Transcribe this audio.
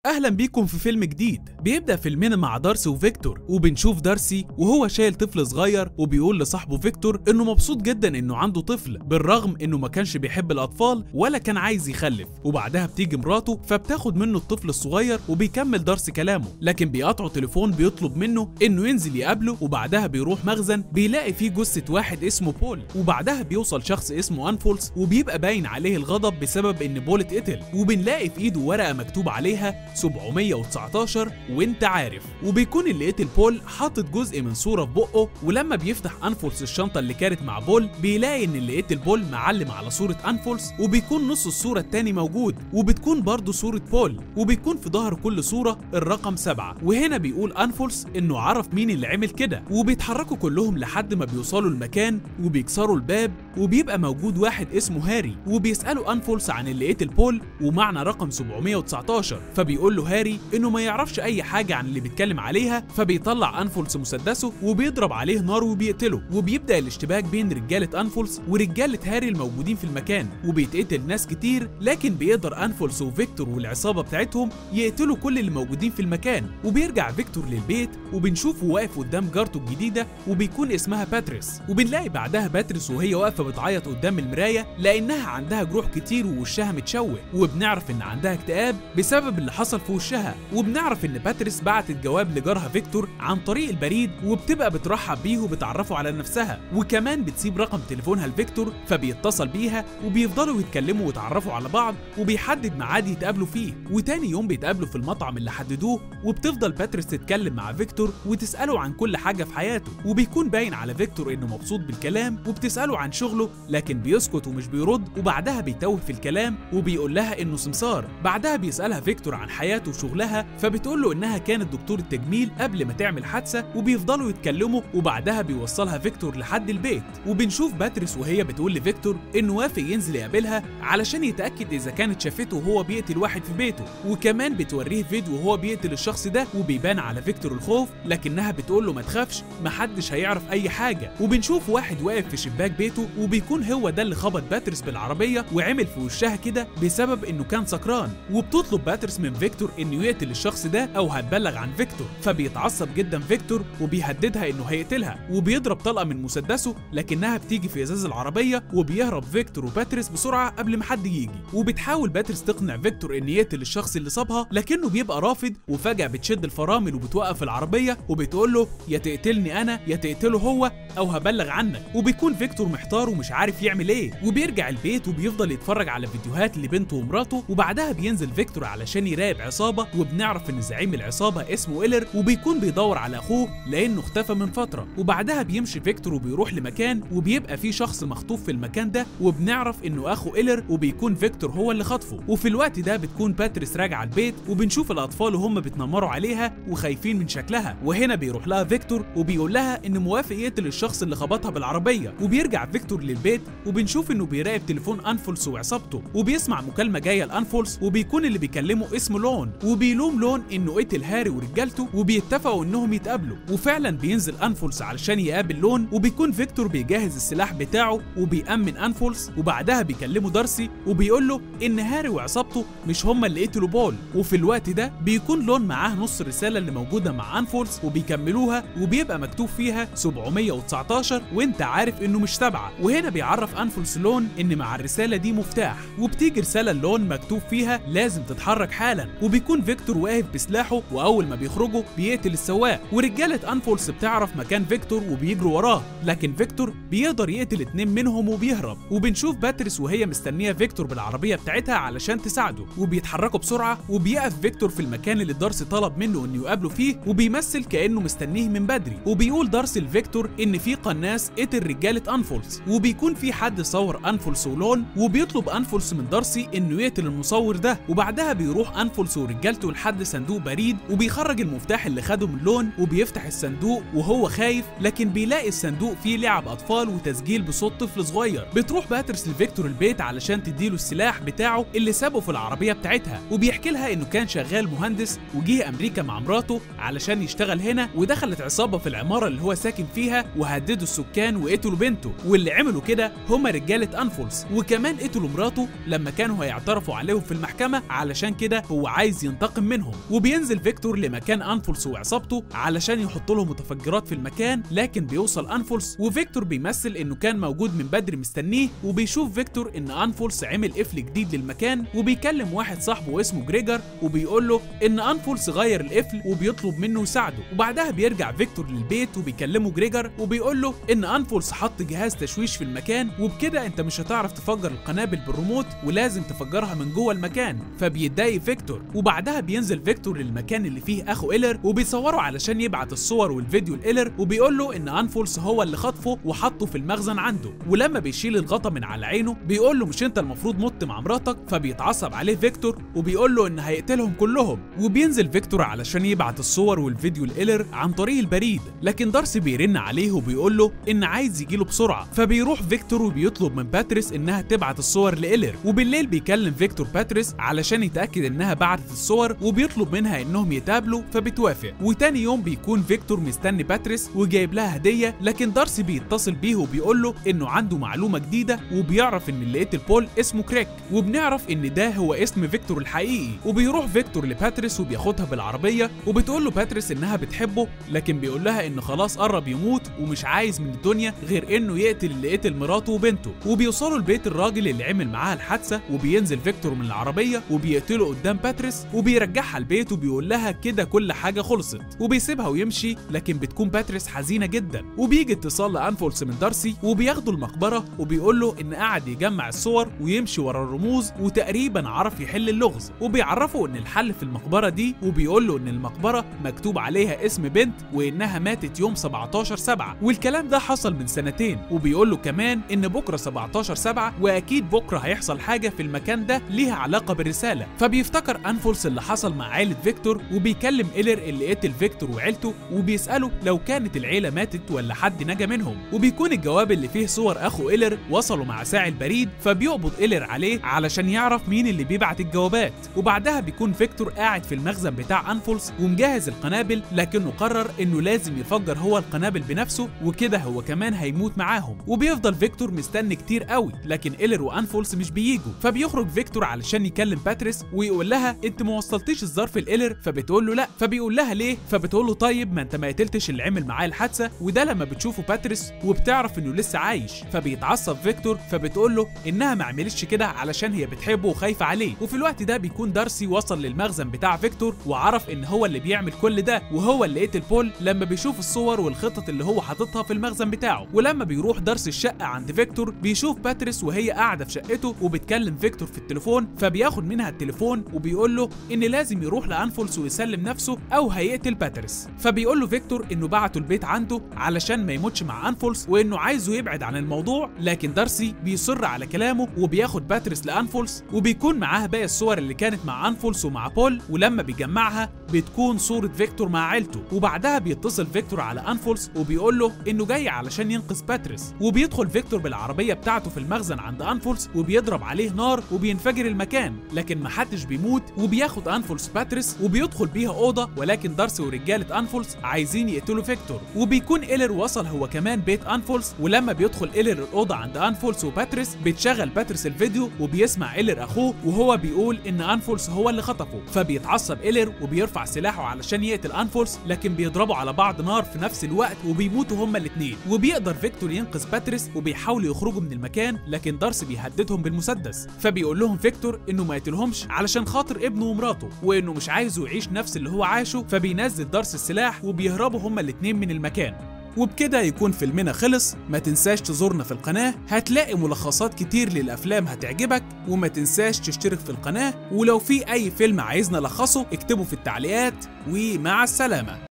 اهلا بيكم في فيلم جديد بيبدا فيلمنا مع دارسي وفيكتور وبنشوف دارسي وهو شايل طفل صغير وبيقول لصاحبه فيكتور انه مبسوط جدا انه عنده طفل بالرغم انه ما كانش بيحب الاطفال ولا كان عايز يخلف وبعدها بتيجي مراته فبتاخد منه الطفل الصغير وبيكمل دارسي كلامه لكن بيقطعه تليفون بيطلب منه انه ينزل يقابله وبعدها بيروح مخزن بيلاقي فيه جثه واحد اسمه بول وبعدها بيوصل شخص اسمه انفولس وبيبقى باين عليه الغضب بسبب ان بول اتقتل وبنلاقي في ايده ورقه مكتوب عليها 719 وانت عارف وبيكون اللي قتل بول حاطط جزء من صوره في بقه ولما بيفتح انفولس الشنطه اللي كانت مع بول بيلاقي ان اللي قتل بول معلم على صوره انفولس وبيكون نص الصوره التاني موجود وبتكون برضه صوره بول وبيكون في ظهر كل صوره الرقم سبعة وهنا بيقول انفولس انه عرف مين اللي عمل كده وبيتحركوا كلهم لحد ما بيوصلوا المكان وبيكسروا الباب وبيبقى موجود واحد اسمه هاري وبيسالوا انفولس عن اللي قتل بول ومعنى رقم 719 فبيقول له هاري انه ما يعرفش اي حاجه عن اللي بيتكلم عليها فبيطلع انفولس مسدسه وبيضرب عليه نار وبيقتله وبيبدا الاشتباك بين رجاله انفولس ورجاله هاري الموجودين في المكان وبيتقتل ناس كتير لكن بيقدر انفولس وفيكتور والعصابه بتاعتهم يقتلوا كل اللي موجودين في المكان وبيرجع فيكتور للبيت وبنشوفه واقف قدام جارته الجديده وبيكون اسمها باتريس وبنلاقي بعدها باتريس وهي واقفه بتعيط قدام المرايه لانها عندها جروح كتير ووشها متشوه وبنعرف ان عندها اكتئاب بسبب اللي حصل في وشها وبنعرف ان باتريس بعتت جواب لجارها فيكتور عن طريق البريد وبتبقى بترحب بيه وبتعرفه على نفسها وكمان بتسيب رقم تليفونها لفيكتور فبيتصل بيها وبيفضلوا يتكلموا ويتعرفوا على بعض وبيحدد ميعاد يتقابلوا فيه وتاني يوم بيتقابلوا في المطعم اللي حددوه وبتفضل باتريس تتكلم مع فيكتور وتساله عن كل حاجه في حياته وبيكون باين على فيكتور انه مبسوط بالكلام وبتساله عن شغله لكن بيسكت ومش بيرد وبعدها بيتوه في الكلام وبيقول لها انه سمسار بعدها بيسالها فيكتور عن حياته وشغلها فبتقول له انها كانت دكتور التجميل قبل ما تعمل حادثه وبيفضلوا يتكلموا وبعدها بيوصلها فيكتور لحد البيت وبنشوف باتريس وهي بتقول لفيكتور انه وافق ينزل يقابلها علشان يتاكد اذا كانت شافته وهو بيقتل واحد في بيته وكمان بتوريه فيديو وهو بيقتل الشخص ده وبيبان على فيكتور الخوف لكنها بتقول له ما تخافش محدش هيعرف اي حاجه وبنشوف واحد واقف في شباك بيته وبيكون هو ده اللي خبط باتريس بالعربيه وعمل في وشها كده بسبب انه كان سكران وبتطلب باتريس من فيكتور انه يقتل الشخص ده او هتبلغ عن فيكتور فبيتعصب جدا فيكتور وبيهددها انه هيقتلها وبيضرب طلقه من مسدسه لكنها بتيجي في ازاز العربيه وبيهرب فيكتور وباتريس بسرعه قبل ما حد يجي وبتحاول باتريس تقنع فيكتور ان يقتل الشخص اللي صابها لكنه بيبقى رافض وفجاه بتشد الفرامل وبتوقف العربيه وبتقول له يا تقتلني انا يا تقتله هو او هبلغ عنك وبيكون فيكتور محتار ومش عارف يعمل ايه وبيرجع البيت وبيفضل يتفرج على فيديوهات لبنته ومراته وبعدها بينزل فيكتور علشان يراقب عصابه وبنعرف ان زعيم العصابه اسمه إيلر وبيكون بيدور على اخوه لانه اختفى من فتره وبعدها بيمشي فيكتور وبيروح لمكان وبيبقى فيه شخص مخطوف في المكان ده وبنعرف انه اخو إيلر وبيكون فيكتور هو اللي خطفه وفي الوقت ده بتكون باتريس راجعه البيت وبنشوف الاطفال وهم بيتنمروا عليها وخايفين من شكلها وهنا بيروح لها فيكتور وبيقول لها ان موافق يقتل الشخص اللي خبطها بالعربيه وبيرجع فيكتور للبيت وبنشوف انه بيراقب تليفون انفولس وعصابته وبيسمع مكالمه جايه لانفولس وبيكون اللي بيكلمه اسمه لون وبيلوم لون انه قتل هاري ورجالته وبيتفقوا انهم يتقابلوا وفعلا بينزل انفولس علشان يقابل لون وبيكون فيكتور بيجهز السلاح بتاعه وبيأمن انفولس وبعدها بيكلمه دارسي وبيقول له ان هاري وعصابته مش هم اللي قتلوا بول وفي الوقت ده بيكون لون معاه نص الرساله اللي موجوده مع انفولس وبيكملوها وبيبقى مكتوب فيها 719 وانت عارف انه مش سبعه وهنا بيعرف انفولس لون ان مع الرساله دي مفتاح وبتيجي رساله لون مكتوب فيها لازم تتحرك حالا وبيكون فيكتور واقف بسلاحه واول ما بيخرجوا بيقتل السواق ورجاله انفولس بتعرف مكان فيكتور وبيجروا وراه لكن فيكتور بيقدر يقتل اتنين منهم وبيهرب وبنشوف باتريس وهي مستنيه فيكتور بالعربيه بتاعتها علشان تساعده وبيتحركوا بسرعه وبيقف فيكتور في المكان اللي دارسي طلب منه انه يقابله فيه وبيمثل كانه مستنيه من بدري وبيقول دارسي لفيكتور ان في قناص قتل رجاله انفولس وبيكون في حد صور انفولس ولون وبيطلب انفولس من دارسي انه يقتل المصور ده وبعدها بيروح انفولس ورجالته لحد صندوق بريد وبيخرج المفتاح اللي خده من لون وبيفتح الصندوق وهو خايف لكن بيلاقي الصندوق فيه لعب اطفال وتسجيل بصوت طفل صغير بتروح باتريس لفيكتور البيت علشان تديله السلاح بتاعه اللي سابه في العربيه بتاعتها وبيحكي لها انه كان شغال مهندس وجه امريكا مع مراته علشان يشتغل هنا ودخلت عصابه في العماره اللي هو ساكن فيها وهددوا السكان وقتلوا بنته واللي عملوا كده هما رجالة أنفولس وكمان قتلوا مراته لما كانوا هيعترفوا عليهم في المحكمة علشان كده هو عايز ينتقم منهم وبينزل فيكتور لمكان أنفولس وعصابته علشان يحط لهم متفجرات في المكان لكن بيوصل أنفولس وفيكتور بيمثل إنه كان موجود من بدري مستنيه وبيشوف فيكتور إن أنفولس عمل قفل جديد للمكان وبيكلم واحد صاحبه اسمه جريجر وبيقول له إن أنفولس غير القفل وبيطلب منه يساعده وبعدها بيرجع فيكتور للبيت وبيكلمه جريجر وبيقول له إن أنفولس حط جهاز تشويش في المكان وبكده أنت مش هتعرف تفجر القنابل بالريموت ولازم تفجرها من جوه المكان فبيتضايق فيكتور وبعدها بينزل فيكتور للمكان اللي فيه اخو ايلر وبيصوروا علشان يبعت الصور والفيديو لايلر وبيقول له ان انفولس هو اللي خطفه وحطه في المخزن عنده ولما بيشيل الغطا من على عينه بيقول له مش انت المفروض مت مع مراتك فبيتعصب عليه فيكتور وبيقول له ان هيقتلهم كلهم وبينزل فيكتور علشان يبعت الصور والفيديو لايلر عن طريق البريد لكن دارسي بيرن عليه وبيقول له ان عايز يجيله بسرعه فبيروح فيكتور وبيطلب من باتريس انها تبعت الصور لايلر وبالليل بيكلم فيكتور باتريس علشان يتاكد انها بعتت الصور وبيطلب منها انهم يتقابلوا فبتوافق وتاني يوم بيكون فيكتور مستني باتريس وجايب لها هديه لكن دارسي بيتصل بيه وبيقول له انه عنده معلومه جديده وبيعرف ان اللي قتل بول اسمه كريك وبنعرف ان ده هو اسم فيكتور الحقيقي وبيروح فيكتور لباتريس وبياخدها بالعربيه وبتقول له باتريس انها بتحبه لكن بيقول لها ان خلاص قرب يموت ومش عايز من الدنيا غير انه يقتل اللي قتل مراته وبنته وبيوصلوا لبيت الراجل اللي عمل معاها الحادثه وبينزل فيكتور من العربيه وبيقتله قدام باتريس وبيرجعها البيت وبيقول لها كده كل حاجه خلصت وبيسيبها ويمشي لكن بتكون باتريس حزينه جدا وبيجي اتصال لانفولس من دارسي وبياخدوا المقبره وبيقول له ان قاعد يجمع الصور ويمشي ورا الرموز وتقريبا عرف يحل اللغز وبيعرفه ان الحل في المقبره دي وبيقول له ان المقبره مكتوب عليها اسم بنت وانها ماتت يوم 17 7 والكلام ده حصل من سنتين وبيقول له كمان ان بكره 17 7 واكيد بكره هيحصل حاجه في المكان ده ليها علاقه بالرساله فبيفتكر انفولس اللي حصل مع عائله فيكتور وبيكلم ايلر اللي قتل فيكتور وعيلته وبيساله لو كانت العيله ماتت ولا حد نجا منهم وبيكون الجواب اللي فيه صور اخو ايلر وصلوا مع ساعي البريد فبيقبض ايلر عليه علشان يعرف مين اللي بيبعت الجوابات وبعدها بيكون فيكتور قاعد في المخزن بتاع انفولس ومجهز القنابل لكنه قرر انه لازم يفجر هو القنابل بنفسه وكده هو كمان هيموت معاهم وبيفضل فيكتور مستني كتير قوي لكن ايلر وانفولس مش بييجوا فبيخرج فيكتور علشان يكلم باتريس ويقول لها انت ما وصلتيش الظرف لايلر فبتقول له لا فبيقول لها ليه فبتقول له طيب ما انت ما قتلتش اللي عمل معاه الحادثه وده لما بتشوفه باتريس وبتعرف انه لسه عايش فبيتعصب فيكتور فبتقول له انها ما عملتش كده علشان هي بتحبه وخايفه عليه وفي الوقت ده بيكون دارسي وصل للمخزن بتاع فيكتور وعرف ان هو اللي بيعمل كل ده وهو اللي قتل بول لما بيشوف الصور والخطط اللي هو حاططها في المخزن بتاعه ولما بيروح دارسي الشقه عند فيكتور بيشوف باتريس وهي قاعده في شقته وبتكلم فيكتور في التليفون فبياخد منها التليفون وبيقول له ان لازم يروح لانفولس ويسلم نفسه او هيقتل باتريس فبيقول له فيكتور انه بعته البيت عنده علشان ما يموتش مع انفولس وانه عايزه يبعد عن الموضوع لكن دارسي بيصر على كلامه وبياخد باتريس لانفولس وبيكون معاها باقي الصور اللي كانت مع انفولس ومع بول ولما بيجمعها بتكون صورة فيكتور مع عيلته وبعدها بيتصل فيكتور على انفولس وبيقول له انه جاي علشان ينقذ باتريس وبيدخل فيكتور بالعربية بتاعته في المخزن عند انفولس وبيضرب عليه نار وبينفجر المكان لكن محدش بيموت وبياخد انفولس باتريس وبيدخل بيها اوضة ولكن دارسي ورجالة انفولس عايزين يقتلوا فيكتور وبيكون ايلر وصل هو كمان بيت انفولس ولما بيدخل ايلر الاوضة عند انفولس وباتريس بتشغل باتريس الفيديو وبيسمع ايلر اخوه وهو بيقول ان انفولس هو اللي خطفه فبيتعصب ايلر وبيرفع سلاحه علشان يقتل انفولس لكن بيضربوا على بعض نار في نفس الوقت وبيموتوا هما الاثنين وبيقدر فيكتور ينقذ باتريس وبيحاولوا يخرجوا من المكان لكن دارسي بيهددهم بالمسدس فبيقول لهم فيكتور انه ما يقتلهمش علشان خاطر ابنه ومراته وانه مش عايزه يعيش نفس اللي هو عاشه فبينزل دارسي السلاح وبيهربوا هما الاثنين من المكان وبكده يكون فيلمنا خلص ما تنساش تزورنا في القناة هتلاقي ملخصات كتير للأفلام هتعجبك وما تنساش تشترك في القناة ولو في أي فيلم عايزنا نلخصه اكتبه في التعليقات ومع السلامة